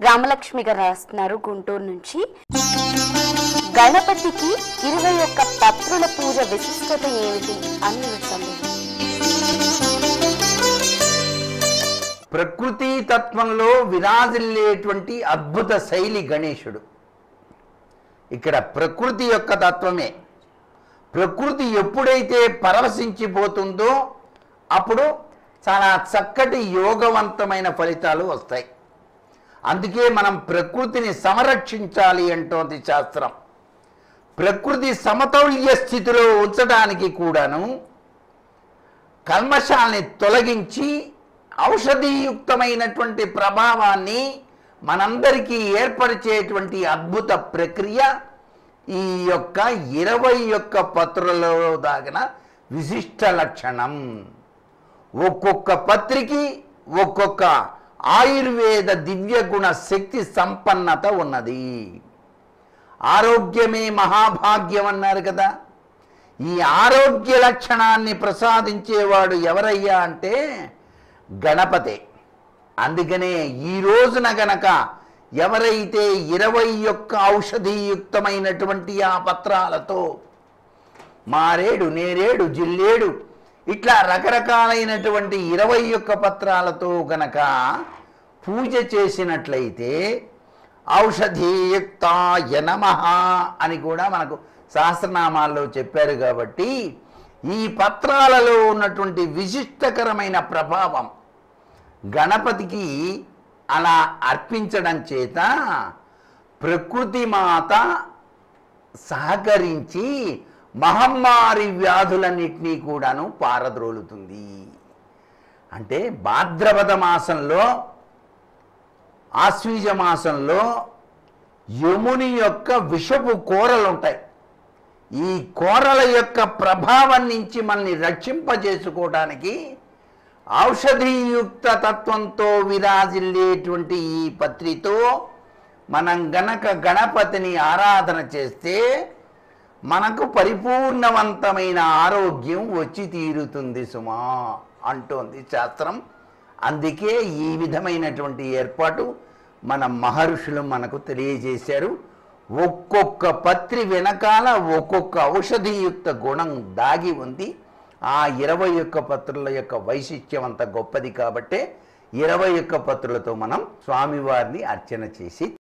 రామలక్ష్మి గారు రాస్తున్నారు గుంటూరు నుంచి గణపతికి ఇరవై ఒక్క పత్రుల పూజ విశిష్టత ఏమిటి అని సందేహం ప్రకృతి తత్వంలో విరాజిల్లేటువంటి అద్భుత శైలి గణేశుడు ఇక్కడ ప్రకృతి యొక్క తత్వమే ప్రకృతి ఎప్పుడైతే పరవశించిపోతుందో అప్పుడు చాలా చక్కటి యోగవంతమైన ఫలితాలు వస్తాయి అందుకే మనం ప్రకృతిని సంరక్షించాలి అంటోంది శాస్త్రం ప్రకృతి సమతౌల్య స్థితిలో ఉంచడానికి కూడాను కల్మషాల్ని తొలగించి ఔషధీయుక్తమైనటువంటి ప్రభావాన్ని మనందరికీ ఏర్పరిచేటువంటి అద్భుత ప్రక్రియ ఈ యొక్క ఇరవై యొక్క పత్రులలో దాగిన విశిష్ట లక్షణం ఒక్కొక్క పత్రికి ఒక్కొక్క ఆయుర్వేద దివ్య గుణ శక్తి సంపన్నత ఉన్నది ఆరోగ్యమే మహాభాగ్యం అన్నారు కదా ఈ ఆరోగ్య లక్షణాన్ని ప్రసాదించేవాడు ఎవరయ్యా అంటే గణపతే అందుకనే ఈ రోజున గనక ఎవరైతే ఇరవై యొక్క ఔషధీయుక్తమైనటువంటి ఆ పత్రాలతో మారేడు నేరేడు జిల్లేడు ఇట్లా రకరకాలైనటువంటి ఇరవై యొక్క పత్రాలతో గనక పూజ చేసినట్లయితే ఔషధీయుక్తాయ నమ అని కూడా మనకు సహస్రనామాల్లో చెప్పారు కాబట్టి ఈ పత్రాలలో ఉన్నటువంటి విశిష్టకరమైన ప్రభావం గణపతికి అలా అర్పించడం చేత ప్రకృతి మాత సహకరించి మహమ్మారి వ్యాధులన్నింటినీ కూడాను పారద్రోలుతుంది అంటే భాద్రపద మాసంలో ఆశ్వీజ మాసంలో యముని యొక్క విషపు కూరలు ఉంటాయి ఈ కూరల యొక్క ప్రభావం నుంచి మనల్ని రక్షింపజేసుకోవడానికి ఔషధీయుక్త తత్వంతో విరాజిల్లేటువంటి ఈ పత్రితో మనం గనక గణపతిని ఆరాధన చేస్తే మనకు పరిపూర్ణవంతమైన ఆరోగ్యం వచ్చి తీరుతుంది సుమా అంటోంది శాస్త్రం అందుకే ఈ విధమైనటువంటి ఏర్పాటు మన మహర్షులు మనకు తెలియజేశారు ఒక్కొక్క పత్రి వెనకాల ఒక్కొక్క ఔషధీయుక్త గుణం దాగి ఉంది ఆ ఇరవై ఒక్క పత్రుల యొక్క వైశిష్ట్యం అంత గొప్పది కాబట్టే ఇరవై ఒక్క పత్రులతో మనం స్వామివారిని అర్చన చేసి